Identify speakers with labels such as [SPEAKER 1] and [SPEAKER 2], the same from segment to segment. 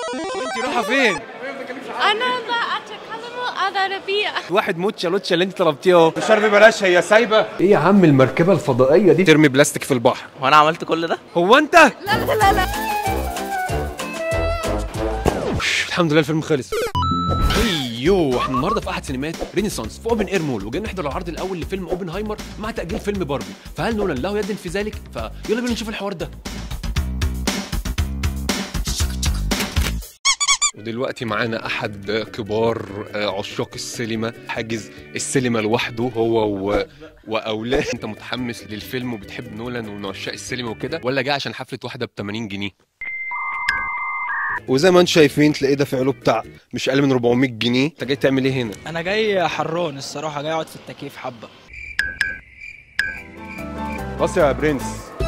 [SPEAKER 1] انت رايحه فين
[SPEAKER 2] أنا بأتكلم العربية
[SPEAKER 1] واحد موتشا لوتشا اللي انت طلبتيه اهو الشرب بلاش هي سايبه ايه يا عم المركبه الفضائيه دي ترمي بلاستيك في البحر
[SPEAKER 3] هو انا عملت كل ده
[SPEAKER 1] هو انت
[SPEAKER 2] لا لا لا
[SPEAKER 1] الحمد لله الفيلم خلص ايوه احنا النهارده في احد سينمات رينيسانس في اوبن اير مول وجايين نحضر العرض الاول لفيلم اوبنهايمر مع تاجيل فيلم باربي فهل نولان له يد في ذلك فيلا بينا نشوف الحوار ده ودلوقتي معانا احد كبار آه، عشاق السينما حاجز السينما لوحده هو و... واولاد انت متحمس للفيلم وبتحب نولان ومن عشاق السينما وكده ولا جاي عشان حفله واحده ب 80 جنيه وزي ما انتم شايفين تلاقيه دافع له بتاع مش اقل من 400 جنيه انت جاي تعمل ايه هنا
[SPEAKER 4] انا جاي حران الصراحه جاي اقعد في التكييف حبه
[SPEAKER 1] بص يا برنس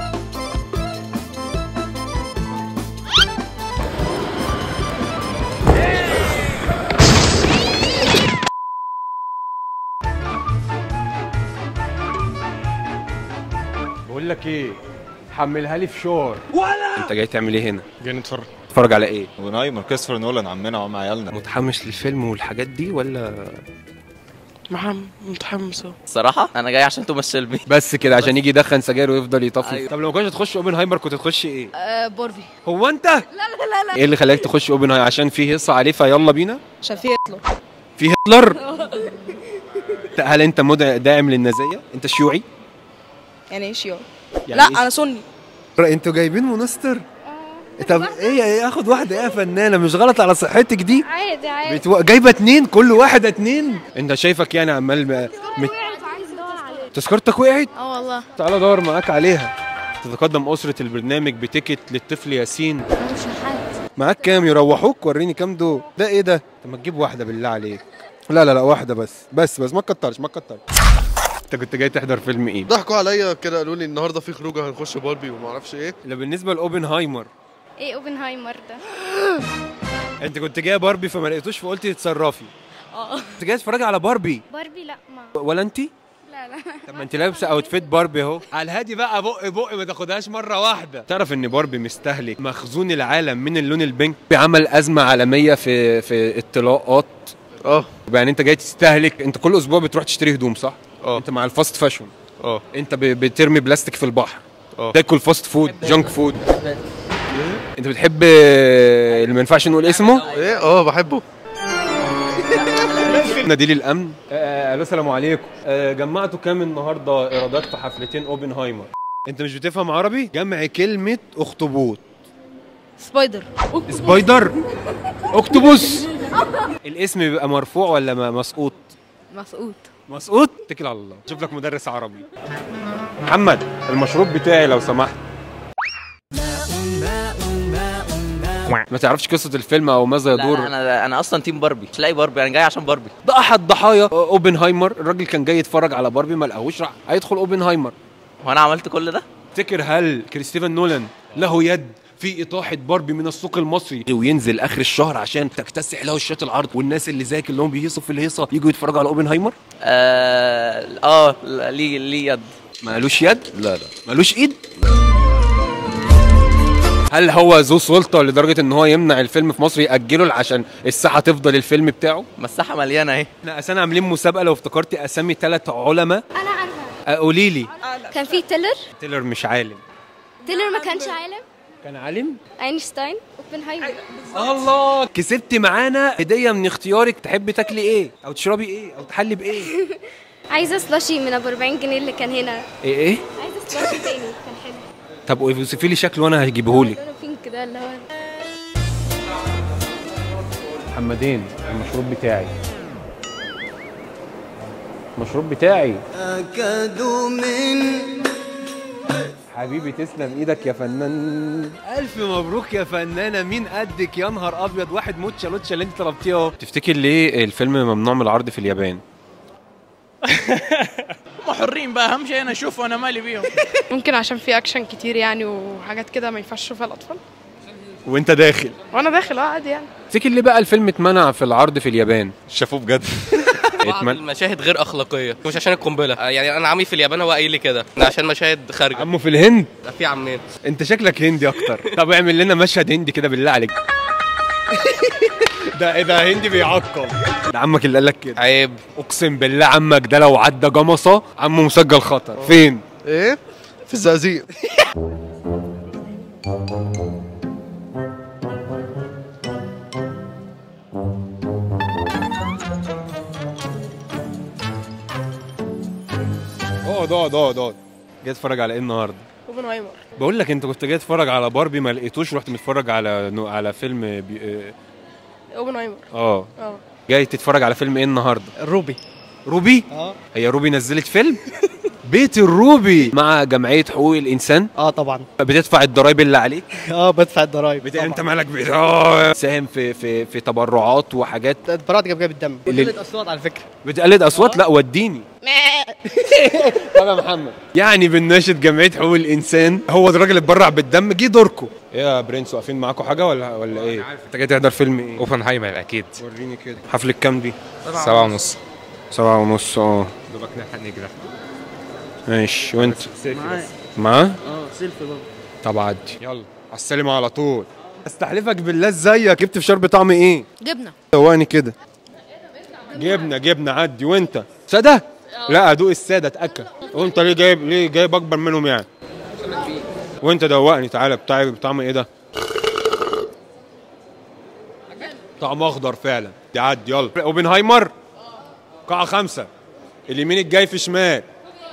[SPEAKER 1] بقول لك ايه حملها لي في شور ولا انت جاي تعمل ايه هنا
[SPEAKER 5] جاي نتفرج
[SPEAKER 1] تتفرج على ايه
[SPEAKER 5] ونايمر كريستوفر نولان عمنا وعم عيالنا
[SPEAKER 1] متحمس للفيلم والحاجات دي ولا
[SPEAKER 4] محمد متحمس اهو
[SPEAKER 3] الصراحه انا جاي عشان تمثل بي
[SPEAKER 1] بس كده عشان يجي يدخن سجاير ويفضل يطفي
[SPEAKER 3] أيوة.
[SPEAKER 1] طب لو ما كنتش تخش اوبنهايمر كنت تخش ايه
[SPEAKER 2] أه بوربي
[SPEAKER 1] هو انت
[SPEAKER 2] لا لا لا لا
[SPEAKER 1] ايه اللي خلاك تخش اوبنهايمر عشان في هيصه عليه فيلا بينا
[SPEAKER 2] عشان في هتلر
[SPEAKER 1] في هتلر هل انت مدع داعم للنازيه انت شيوعي
[SPEAKER 6] يعني ايه شيوعي؟
[SPEAKER 1] يعني
[SPEAKER 6] لا
[SPEAKER 1] إيه
[SPEAKER 6] انا سني
[SPEAKER 1] انتوا جايبين منستر طب ايه ايه اخد واحده ايه يا فنانه مش غلط على صحتك دي
[SPEAKER 2] عادي عادي
[SPEAKER 1] بتو... جايبه اتنين كل واحده اتنين انت شايفك يعني عمال م... مت...
[SPEAKER 2] عايز ادور عليه
[SPEAKER 1] تذكرتك وقعت
[SPEAKER 2] اه والله
[SPEAKER 1] تعالى دور معاك عليها تتقدم أسرة البرنامج بتيكت للطفل ياسين
[SPEAKER 2] انا مش حد
[SPEAKER 1] معاك كام يروحوك وريني كام دول ده ايه ده طب ما تجيب واحدة بالله عليك لا لا لا واحدة بس بس بس ما تكترش ما تكترش انت كنت جاي تحضر فيلم ايه
[SPEAKER 7] ضحكوا عليا كده قالوا لي النهارده في خروجه هنخش باربي وما اعرفش ايه
[SPEAKER 1] لا بالنسبة لاوبنهايمر
[SPEAKER 2] ايه اوبنهايمر ده
[SPEAKER 1] انت كنت جايه باربي فما لقيتوش فقلتي تتصرفي
[SPEAKER 2] اه
[SPEAKER 1] انت جاي تتفرجي على باربي
[SPEAKER 2] باربي لا ما
[SPEAKER 1] ولا انت
[SPEAKER 2] لا لا
[SPEAKER 1] طب ما انت لابسه اوتفيت باربي اهو على الهادي بقى بق بق ما تاخدهاش مره واحده تعرف ان باربي مستهلك مخزون العالم من اللون البينك عمل ازمه عالميه في في الطلاقات
[SPEAKER 7] اه
[SPEAKER 1] يعني انت جاي تستهلك انت كل اسبوع بتروح تشتري هدوم صح
[SPEAKER 7] اه
[SPEAKER 1] انت مع الفاست فاشون
[SPEAKER 7] اه
[SPEAKER 1] انت ب- بترمي بلاستيك في البحر
[SPEAKER 7] اه.
[SPEAKER 1] تاكل فاست فود جانك فود انت بتحب اللي ما ينفعش نقول اسمه
[SPEAKER 7] ايه اه بحبه
[SPEAKER 1] نادي الامن آه، الو السلام عليكم آه، جمعتوا كام النهارده ايرادات في حفلتين اوبنهايمر انت مش بتفهم عربي جمع كلمه اخطبوط
[SPEAKER 6] سبايدر
[SPEAKER 1] سبايدر اكتوبوس الاسم بيبقى مرفوع ولا م- مسقوط
[SPEAKER 6] مسقوط
[SPEAKER 1] مسقوط اتكل على الله شوف لك مدرس عربي محمد المشروب بتاعي لو سمحت ما تعرفش قصة الفيلم أو ماذا
[SPEAKER 3] لا,
[SPEAKER 1] يدور
[SPEAKER 3] لا انا انا اصلا تيم باربي مش لاقي باربي انا جاي عشان باربي
[SPEAKER 1] ده أحد ضحايا أوبنهايمر الراجل كان جاي يتفرج على باربي ما لقاهوش راح هيدخل أوبنهايمر
[SPEAKER 3] هو انا عملت كل ده
[SPEAKER 1] تفتكر هل كريستيفن نولان له يد في إطاحة باربي من السوق المصري وينزل آخر الشهر عشان تكتسح له الشات العرض والناس اللي زيك اللي هم بيهيصوا في الهيصة يجوا يتفرجوا على أوبنهايمر
[SPEAKER 3] اه, آه لا، ليه ليه يد
[SPEAKER 1] مالوش يد؟ لا لا مالوش ايد؟ هل هو ذو سلطة لدرجة ان هو يمنع الفيلم في مصر يأجله عشان الساحة تفضل الفيلم بتاعه؟
[SPEAKER 3] مساحه مليانه اهي
[SPEAKER 1] احنا اساسا عاملين مسابقة لو افتكرتي اسامي ثلاث علماء
[SPEAKER 2] انا عارفه
[SPEAKER 1] قولي لي
[SPEAKER 2] كان في تيلر
[SPEAKER 1] تيلر مش عالم
[SPEAKER 2] تيلر ما كانش عالم
[SPEAKER 1] كان عالم؟
[SPEAKER 2] اينشتاين اوبنهايمر
[SPEAKER 1] الله كسبت معانا هدية من اختيارك تحبي تاكلي ايه؟ او تشربي ايه؟ او تحلي بايه؟
[SPEAKER 2] عايزه سلاشي من ابو 40 جنيه اللي كان هنا
[SPEAKER 1] ايه ايه؟
[SPEAKER 2] عايزه سلاشي تاني كان حلو
[SPEAKER 1] طب اوصفي لي شكله وانا هجيبهولك
[SPEAKER 2] لونه بينك ده اللي هو
[SPEAKER 1] محمدين المشروب بتاعي المشروب بتاعي
[SPEAKER 4] اكادوا من
[SPEAKER 1] حبيبي تسلم ايدك يا فنان الف مبروك يا فنانه مين قدك يا نهار ابيض واحد موتشا لوتشا اللي انت طلبتيه اهو تفتكر ليه الفيلم ممنوع من العرض في اليابان
[SPEAKER 4] هم حرين بقى اهم شيء انا اشوف وانا مالي بيهم
[SPEAKER 6] ممكن عشان في اكشن كتير يعني وحاجات كده ما ينفعش يشوفها الاطفال
[SPEAKER 1] وانت داخل
[SPEAKER 6] وانا داخل اه عادي يعني
[SPEAKER 1] تفتكر ليه بقى الفيلم اتمنع في العرض في اليابان
[SPEAKER 5] شافوه بجد
[SPEAKER 8] بعض
[SPEAKER 1] اتمنع
[SPEAKER 8] المشاهد غير اخلاقيه مش عشان القنبله آه، يعني انا عمي في اليابان هو قايل لي كده عشان مشاهد خارجه
[SPEAKER 1] عمو في الهند
[SPEAKER 8] في عمين
[SPEAKER 1] انت شكلك هندي اكتر طب اعمل لنا مشهد هندي كده بالله عليك ده ايه ده هندي بيعقل ده عمك اللي قال لك كده
[SPEAKER 8] عيب
[SPEAKER 1] اقسم بالله عمك ده لو عدى جمصه عمه مسجل خطر فين
[SPEAKER 7] ايه في الزقازيق
[SPEAKER 1] اقعد اقعد اقعد اقعد جاي اتفرج على ايه النهارده
[SPEAKER 6] اوبنهايمر
[SPEAKER 1] بقول لك انت كنت جاي تتفرج على باربي ما لقيتوش رحت متفرج على نو- على فيلم بي...
[SPEAKER 6] اوبنهايمر
[SPEAKER 1] اه
[SPEAKER 6] اه
[SPEAKER 1] جاي تتفرج على فيلم ايه النهارده
[SPEAKER 4] روبي
[SPEAKER 1] روبي
[SPEAKER 4] اه
[SPEAKER 1] هي روبي نزلت فيلم بيت الروبي مع جمعيه حقوق الانسان
[SPEAKER 4] اه طبعا
[SPEAKER 1] بتدفع الضرايب اللي عليك
[SPEAKER 4] اه بدفع الضرايب
[SPEAKER 1] بت... انت مالك بت... آه، ساهم في في في تبرعات وحاجات
[SPEAKER 4] اتبرعت جاب جاب الدم
[SPEAKER 1] اللي-
[SPEAKER 4] قلت اصوات على فكره
[SPEAKER 1] بتقلد اصوات لا وديني طب يا محمد يعني بنناشد جمعيه حقوق الانسان هو الراجل اتبرع بالدم جه دوركم ايه يا برنس واقفين معاكم حاجه ولا ولا ايه انت جاي تحضر فيلم ايه
[SPEAKER 8] اوبنهايمر اكيد
[SPEAKER 1] وريني كده حفله كام دي
[SPEAKER 8] سبعة ونص
[SPEAKER 1] سبعة ونص اه
[SPEAKER 8] دوبك نلحق نجري
[SPEAKER 1] ماشي وانت معاه
[SPEAKER 4] اه سيلفي برضه
[SPEAKER 1] طب عدي يلا على السلامة على طول استحلفك بالله ازيك جبت فشار بطعم ايه
[SPEAKER 2] جبنه
[SPEAKER 1] دواني كده جبنه جبنه عدي وانت ساده لا ادوق الساده اتاكد وانت ليه جايب ليه جايب اكبر منهم يعني وانت دوقني تعالى بتاع بطعم ايه ده طعم اخضر فعلا يعدي يلا اوبنهايمر قاعه خمسه اليمين الجاي في شمال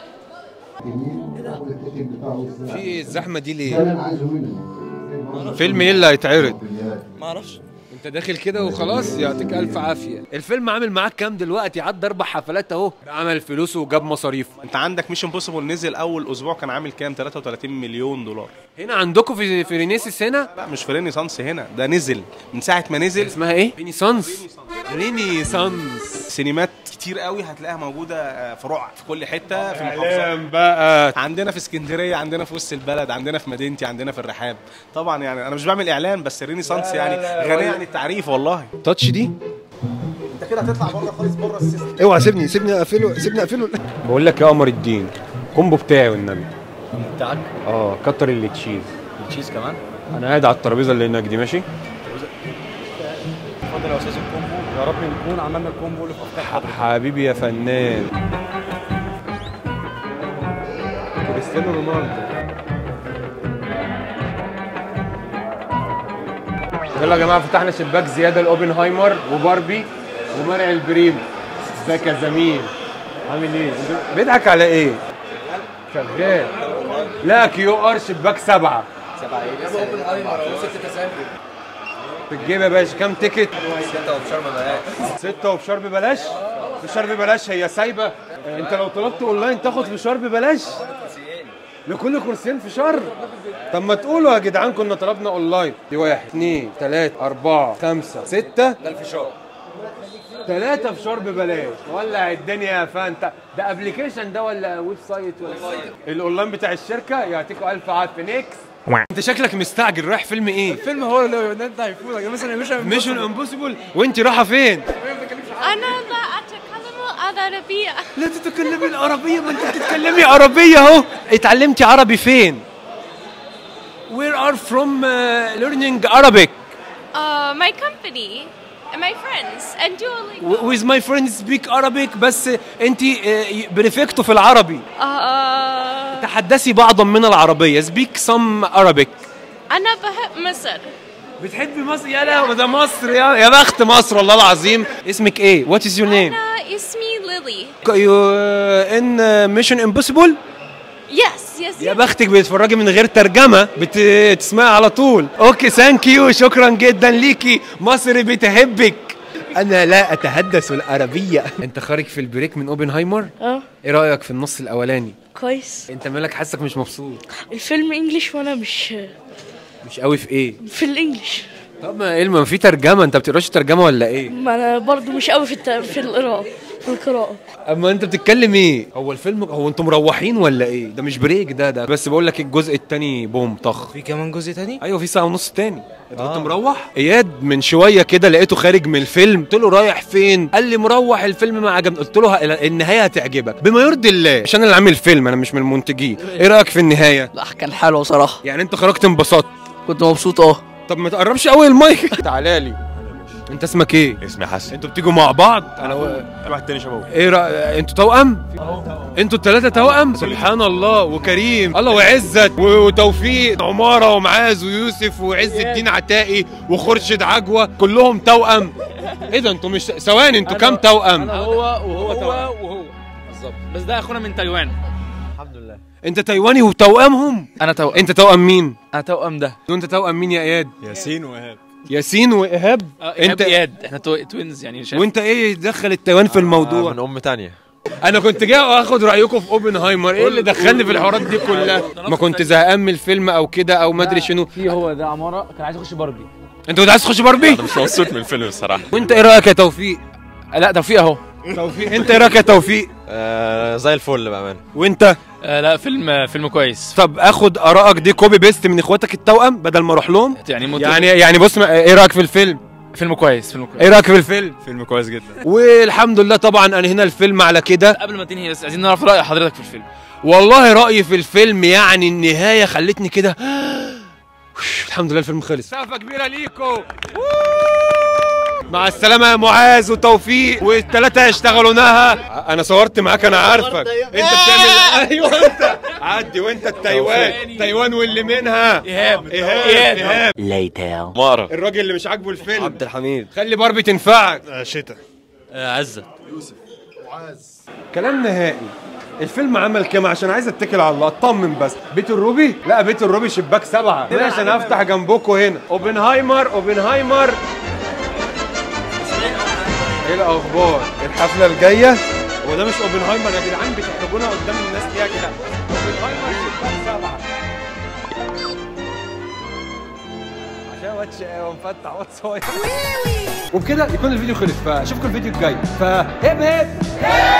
[SPEAKER 1] في ايه الزحمه دي ليه فيلم ايه اللي هيتعرض
[SPEAKER 4] ما اعرفش
[SPEAKER 1] انت داخل كده وخلاص يعطيك الف عافيه الفيلم عامل معاك كام دلوقتي عدى اربع حفلات اهو عمل فلوسه وجاب مصاريفه
[SPEAKER 9] انت عندك ميشن امبوسيبل نزل اول اسبوع كان عامل كام 33 مليون دولار
[SPEAKER 1] هنا عندكم في في رينيسيس هنا
[SPEAKER 9] لا مش في رينيسانس هنا ده نزل من ساعه ما نزل
[SPEAKER 1] اسمها ايه رينيسانس رينيسانس
[SPEAKER 9] سينمات كتير قوي هتلاقيها موجوده آه، فروع في كل حته في المحافظات
[SPEAKER 1] اعلام بقى
[SPEAKER 9] عندنا في اسكندريه عندنا في وسط البلد عندنا في مدينتي عندنا في الرحاب طبعا يعني انا مش بعمل اعلان بس الرينيسانس يعني غنيه عن التعريف والله
[SPEAKER 1] تاتش دي
[SPEAKER 9] انت كده هتطلع بره خالص بره السيستم
[SPEAKER 1] اوعى سيبني سيبني اقفله سيبني اقفله بقول لك يا قمر الدين كومبو بتاعي والنبي
[SPEAKER 10] بتاعك
[SPEAKER 1] اه كتر اللي تشيز
[SPEAKER 10] التشيز كمان
[SPEAKER 1] انا قاعد على الترابيزه اللي هناك دي ماشي
[SPEAKER 10] اتفضل يا استاذ الكومبو يا رب نكون عملنا الكومبو اللي في افكار حضرتك
[SPEAKER 1] حبيبي يا فنان كريستيانو رونالدو يلا يا جماعه فتحنا شباك زياده لاوبنهايمر وباربي ومرعي البريم ازيك يا زميل عامل ايه؟ بيضحك على ايه؟ شغال لا كيو ار شباك سبعه
[SPEAKER 10] سبعة ايه؟ اوبنهايمر ست تسافر
[SPEAKER 1] في الجيب يا باشا كام تيكت؟
[SPEAKER 10] ستة وبشرم بلاش
[SPEAKER 1] ستة وبشار ببلاش؟ فشار ببلاش هي سايبة؟ انت لو طلبت اونلاين تاخد فشار ببلاش؟ لكل كرسيين فشار؟ طب ما تقولوا يا جدعان كنا طلبنا اونلاين دي واحد اثنين ثلاثة أربعة خمسة ستة
[SPEAKER 10] ده الفشار
[SPEAKER 1] ثلاثة فشار ببلاش ولع الدنيا يا فانت ده ابلكيشن ده ولا ويب سايت ولا الاونلاين بتاع الشركة يعطيكوا ألف عافية نيكس انت شكلك مستعجل رايح فيلم ايه؟
[SPEAKER 4] الفيلم هو اللي انت هيفوتك مثلا يا باشا
[SPEAKER 1] ميشن امبوسيبل وانت رايحة فين؟
[SPEAKER 2] انا لا اتكلم العربيه
[SPEAKER 1] لا تتكلمي العربية ما انت بتتكلمي عربية اهو اتعلمتي عربي فين؟ Where are from uh, learning Arabic?
[SPEAKER 2] uh, my company and my friends and Duolingo
[SPEAKER 1] W- With my friends speak Arabic بس انت بريفكتو في العربي
[SPEAKER 2] uh,
[SPEAKER 1] تحدثي بعضا من العربية speak some Arabic
[SPEAKER 2] انا بحب مصر
[SPEAKER 1] بتحبي مصر يا لا ده مصر يا يا بخت مصر والله العظيم اسمك ايه؟ What is your name?
[SPEAKER 2] انا اسمي ليلي
[SPEAKER 1] You uh, in uh, Mission Impossible?
[SPEAKER 2] يس يس
[SPEAKER 1] يا بختك بتتفرجي من غير ترجمة بتسمعي على طول اوكي ثانك يو شكرا جدا ليكي مصر بتحبك انا لا اتحدث العربية انت خارج في البريك من اوبنهايمر
[SPEAKER 11] اه
[SPEAKER 1] ايه رأيك في النص الاولاني
[SPEAKER 11] كويس
[SPEAKER 1] انت مالك حاسك مش مبسوط
[SPEAKER 11] الفيلم انجليش وانا مش
[SPEAKER 1] مش قوي في ايه
[SPEAKER 11] في الانجليش
[SPEAKER 1] طب ما ايه ما في ترجمة انت بتقراش ترجمة ولا ايه
[SPEAKER 11] ما انا برضو مش قوي في الت... في القراءة في القراءة
[SPEAKER 1] اما انت بتتكلم ايه هو الفيلم هو انتوا مروحين ولا ايه ده مش بريك ده ده بس بقول لك الجزء التاني بوم طخ
[SPEAKER 10] في كمان جزء تاني؟
[SPEAKER 1] ايوه في ساعه ونص تاني انت كنت
[SPEAKER 10] آه.
[SPEAKER 1] مروح اياد من شويه كده لقيته خارج من الفيلم قلت له رايح فين قال لي مروح الفيلم ما عجبني قلت له ه- النهايه هتعجبك بما يرضي الله عشان انا اللي عامل الفيلم انا مش من المنتجين ايه رايك في النهايه
[SPEAKER 4] لا كان حلو صراحه
[SPEAKER 1] يعني انت خرجت انبسطت
[SPEAKER 4] كنت مبسوط اه
[SPEAKER 1] طب ما تقربش قوي المايك تعالى لي انت اسمك ايه
[SPEAKER 5] اسمي حسن
[SPEAKER 1] انتوا بتيجوا مع بعض انا
[SPEAKER 5] واحد تاني شبهه
[SPEAKER 1] ايه رأ... انتوا توأم انتوا الثلاثه توأم سبحان الله وكريم الله وعزت و- وتوفيق عماره ومعاذ ويوسف وعز الدين عتائي وخرشد عجوه كلهم توأم ايه ده انتوا مش ثواني انتوا كام توأم
[SPEAKER 4] هو وهو هو وهو بالظبط بس ده اخونا من تايوان الحمد لله
[SPEAKER 1] انت تايواني وتوأمهم
[SPEAKER 4] انا توأم
[SPEAKER 1] انت توأم مين
[SPEAKER 4] انا توأم ده
[SPEAKER 1] وانت توأم مين يا اياد
[SPEAKER 5] ياسين وإيهاب
[SPEAKER 1] ياسين وايهاب
[SPEAKER 4] انت
[SPEAKER 1] انت
[SPEAKER 4] اياد احنا تو... توينز يعني شايف
[SPEAKER 1] وانت ايه دخل التايوان في الموضوع
[SPEAKER 5] من أم تانية
[SPEAKER 1] انا كنت جاي اخد رايكم في اوبنهايمر ايه اللي دخلني في الحوارات دي كلها ما كنت زهقان من الفيلم او كده او ما ادري شنو
[SPEAKER 4] في هو ده عماره كان عايز يخش باربي
[SPEAKER 1] انت كنت عايز تخش باربي
[SPEAKER 5] أنا مش مبسوط من الفيلم الصراحة
[SPEAKER 1] وانت ايه رايك يا توفيق
[SPEAKER 4] لا توفيق اهو
[SPEAKER 1] توفيق انت ايه رايك يا توفيق
[SPEAKER 5] آه زي الفل بأمانة
[SPEAKER 1] وانت
[SPEAKER 4] آه لا فيلم فيلم كويس
[SPEAKER 1] طب اخد ارائك دي كوبي بيست من اخواتك التوأم بدل ما اروح لهم
[SPEAKER 4] يعني مت...
[SPEAKER 1] يعني يعني بص ما- ايه رايك في الفيلم
[SPEAKER 4] فيلم كويس فيلم كويس
[SPEAKER 1] ايه رايك في الفيلم
[SPEAKER 5] فيلم كويس جدا
[SPEAKER 1] والحمد لله طبعا انا هنا الفيلم على كده
[SPEAKER 4] قبل ما تنهي بس عايزين نعرف راي حضرتك في الفيلم
[SPEAKER 1] والله رايي في الفيلم يعني النهايه خلتني كده الحمد لله الفيلم خلص سقفه كبيره ليكو مع السلامة يا معاذ وتوفيق والثلاثة هيشتغلونها أنا صورت معاك أنا عارفك أنت بتعمل أيوه أنت عدي وأنت التايوان تايوان واللي منها
[SPEAKER 4] ايهاب
[SPEAKER 1] إيهاب إيهاب
[SPEAKER 5] مقرة
[SPEAKER 1] الراجل اللي مش عاجبه الفيلم
[SPEAKER 5] عبد الحميد
[SPEAKER 1] خلي باربي تنفعك
[SPEAKER 5] شتاء
[SPEAKER 4] عزه
[SPEAKER 1] كلام نهائي الفيلم عمل كام عشان عايز اتكل على الله اطمن بس بيت الروبي لا بيت الروبي شباك سبعة ليه عشان افتح جنبكم هنا اوبنهايمر اوبنهايمر ايه الاخبار الحفله الجايه هو ده مش اوبنهايمر يا جدعان بتحرجونا قدام الناس ليه يا جدعان اوبنهايمر شباك سبعة عشان واد شقاوة مفتح واد صايع وبكده يكون الفيديو خلص فاشوفكم الفيديو الجاي فهب هب